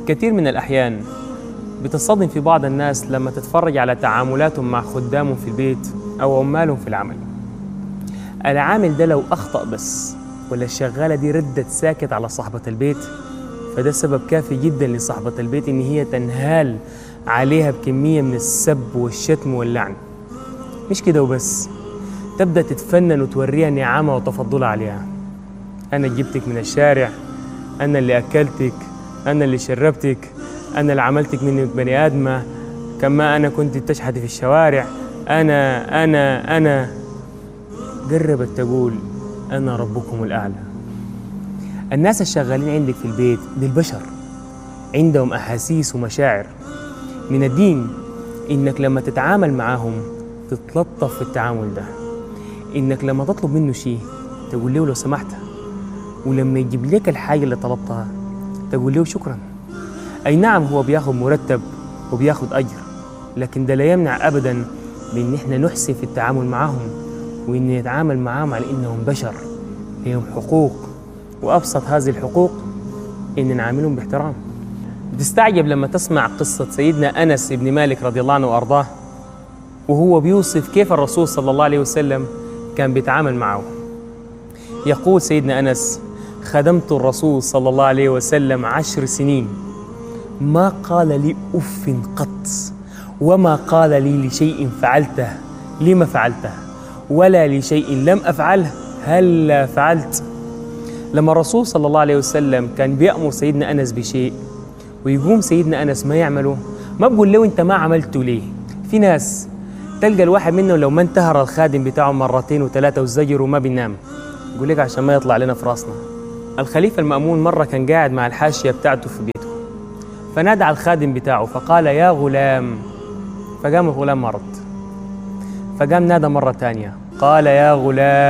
كثير من الأحيان بتصطدم في بعض الناس لما تتفرج على تعاملاتهم مع خدامهم في البيت أو عمالهم في العمل العامل ده لو أخطأ بس ولا الشغالة دي ردت ساكت على صاحبة البيت فده سبب كافي جدا لصاحبة البيت إن هي تنهال عليها بكمية من السب والشتم واللعن مش كده وبس تبدأ تتفنن وتوريها نعمة وتفضلها عليها أنا جبتك من الشارع أنا اللي أكلتك أنا اللي شربتك أنا اللي عملتك منك بني آدمة كما أنا كنت تشحتي في الشوارع أنا أنا أنا قربت تقول أنا ربكم الأعلى الناس الشغالين عندك في البيت دي البشر عندهم أحاسيس ومشاعر من الدين إنك لما تتعامل معاهم تتلطف في التعامل ده إنك لما تطلب منه شيء تقول له لو سمحت ولما يجيب لك الحاجة اللي طلبتها تقول له شكرا أي نعم هو بياخد مرتب وبياخد أجر لكن ده لا يمنع أبدا بإن إحنا نحسن في التعامل معهم وإن نتعامل معهم على إنهم بشر لهم حقوق وأبسط هذه الحقوق إن نعاملهم باحترام بتستعجب لما تسمع قصة سيدنا أنس بن مالك رضي الله عنه وأرضاه وهو بيوصف كيف الرسول صلى الله عليه وسلم كان بيتعامل معه يقول سيدنا أنس خدمت الرسول صلى الله عليه وسلم عشر سنين ما قال لي أف قط وما قال لي لشيء فعلته لما فعلته ولا لشيء لم أفعله هل فعلت لما الرسول صلى الله عليه وسلم كان بيأمر سيدنا أنس بشيء ويقوم سيدنا أنس ما يعمله ما بقول له أنت ما عملته ليه في ناس تلقى الواحد منهم لو ما انتهر الخادم بتاعه مرتين وثلاثة وزجر وما بينام يقول لك عشان ما يطلع لنا في راسنا الخليفة المأمون مرة كان قاعد مع الحاشية بتاعته في بيته فنادى على الخادم بتاعه فقال يا غلام فقام الغلام مرض فقام نادى مرة ثانية قال يا غلام